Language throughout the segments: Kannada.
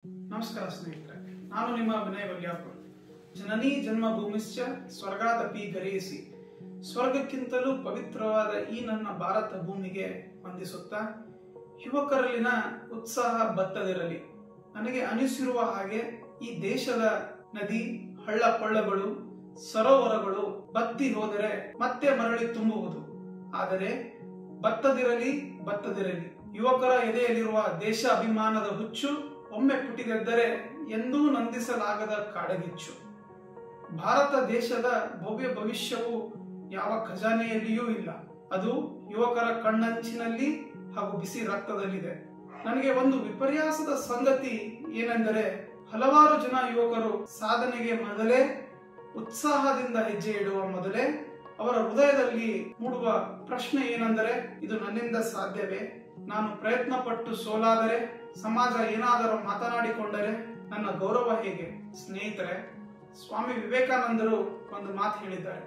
ನಮಸ್ಕಾರ ಸ್ನೇಹಿತರೆ ನಾನು ನಿಮ್ಮ ವಿನಯ್ ವಲ್ಯಾಪುರ್ ಜನನಿ ಜನ್ಮಭೂಮಿಶ್ಚ ಸ್ವರ್ಗಾದಪಿ ಗರಿಯಿಸಿ ಸ್ವರ್ಗಕ್ಕಿಂತಲೂ ಪವಿತ್ರವಾದ ಈ ನನ್ನ ಭಾರತ ಭೂಮಿಗೆ ವಂದಿಸುತ್ತಾ ಯುವಕರಲ್ಲಿನ ಉತ್ಸಾಹ ಬತ್ತದಿರಲಿ ನನಗೆ ಅನಿಸಿರುವ ಹಾಗೆ ಈ ದೇಶದ ನದಿ ಹಳ್ಳ ಕೊಳ್ಳಗಳು ಸರೋವರಗಳು ಬತ್ತಿ ಹೋದರೆ ಮತ್ತೆ ಮರಳಿ ತುಂಬುವುದು ಆದರೆ ಬತ್ತದಿರಲಿ ಬತ್ತದಿರಲಿ ಯುವಕರ ಎದೆಯಲ್ಲಿರುವ ದೇಶ ಅಭಿಮಾನದ ಹುಚ್ಚು ಒಮ್ಮೆ ಪುಟಿದೆದ್ದರೆ ಎಂದೂ ನಂದಿಸಲಾಗದ ಕಾಡಗಿಚ್ಚು ಭಾರತ ದೇಶದ ಭವ್ಯ ಭವಿಷ್ಯವು ಯಾವ ಖಜಾನೆಯಲ್ಲಿಯೂ ಇಲ್ಲ ಅದು ಯುವಕರ ಕಣ್ಣಂಚಿನಲ್ಲಿ ಹಾಗೂ ಬಿಸಿ ರಕ್ತದಲ್ಲಿದೆ ನನಗೆ ಒಂದು ವಿಪರ್ಯಾಸದ ಸಂಗತಿ ಏನೆಂದರೆ ಹಲವಾರು ಜನ ಯುವಕರು ಸಾಧನೆಗೆ ಮೊದಲೇ ಉತ್ಸಾಹದಿಂದ ಹೆಜ್ಜೆ ಇಡುವ ಮೊದಲೇ ಅವರ ಹೃದಯದಲ್ಲಿ ಮೂಡುವ ಪ್ರಶ್ನೆ ಏನೆಂದರೆ ಇದು ನನ್ನಿಂದ ಸಾಧ್ಯವೇ ನಾನು ಪ್ರಯತ್ನ ಪಟ್ಟು ಸೋಲಾದರೆ ಸಮಾಜ ಏನಾದರೂ ಮಾತನಾಡಿಕೊಂಡರೆ ನನ್ನ ಗೌರವ ಹೇಗೆ ಸ್ನೇಹಿತರೆ ಸ್ವಾಮಿ ವಿವೇಕಾನಂದರು ಒಂದು ಮಾತು ಹೇಳಿದ್ದಾರೆ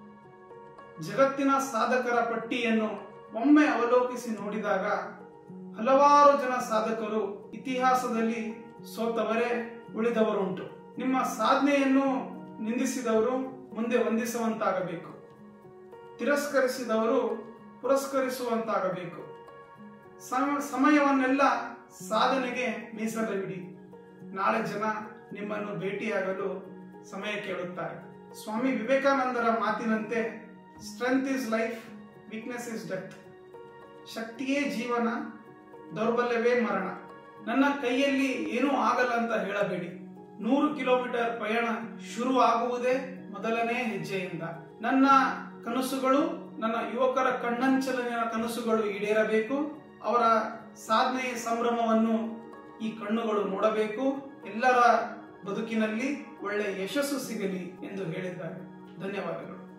ಜಗತ್ತಿನ ಸಾಧಕರ ಪಟ್ಟಿಯನ್ನು ಒಮ್ಮೆ ಅವಲೋಕಿಸಿ ನೋಡಿದಾಗ ಹಲವಾರು ಜನ ಸಾಧಕರು ಇತಿಹಾಸದಲ್ಲಿ ಸೋತವರೇ ಉಳಿದವರುಂಟು ನಿಮ್ಮ ಸಾಧನೆಯನ್ನು ನಿಂದಿಸಿದವರು ಮುಂದೆ ವಂದಿಸುವಂತಾಗಬೇಕು ತಿರಸ್ಕರಿಸಿದವರು ಪುರಸ್ಕರಿಸುವಂತಾಗಬೇಕು ಸಮ- ಸಮಯವನ್ನೆಲ್ಲ ಸಾಧನೆಗೆ ಮೀಸಲಿಡಿ ನಾಳೆ ಜನ ನಿಮ್ಮನ್ನು ಭೇಟಿಯಾಗಲು ಸಮಯ ಕೇಳುತ್ತಾರೆ ಸ್ವಾಮಿ ವಿವೇಕಾನಂದರ ಮಾತಿನಂತೆ strength is life weakness is death ಶಕ್ತಿಯೇ ಜೀವನ ದೌರ್ಬಲ್ಯವೇ ಮರಣ ನನ್ನ ಕೈಯಲ್ಲಿ ಏನೂ ಆಗಲ್ಲ ಅಂತ ಹೇಳಬೇಡಿ ನೂರು ಕಿಲೋಮೀಟರ್ ಪಯಣ ಶುರು ಆಗುವುದೇ ಮೊದಲನೇ ಹೆಜ್ಜೆಯಿಂದ ನನ್ನ ಕನಸುಗಳು ನನ್ನ ಯುವಕರ ಕಣ್ಣಂಚಲಿನ ಕನಸುಗಳು ಈಡೇರಬೇಕು ಅವರ ಸಾಧನೆಯ ಸಂಭ್ರಮವನ್ನು ಈ ಕಣ್ಣುಗಳು ನೋಡಬೇಕು ಎಲ್ಲರ ಬದುಕಿನಲ್ಲಿ ಒಳ್ಳೆಯ ಯಶಸ್ಸು ಸಿಗಲಿ ಎಂದು ಹೇಳಿದ್ದಾರೆ ಧನ್ಯವಾದಗಳು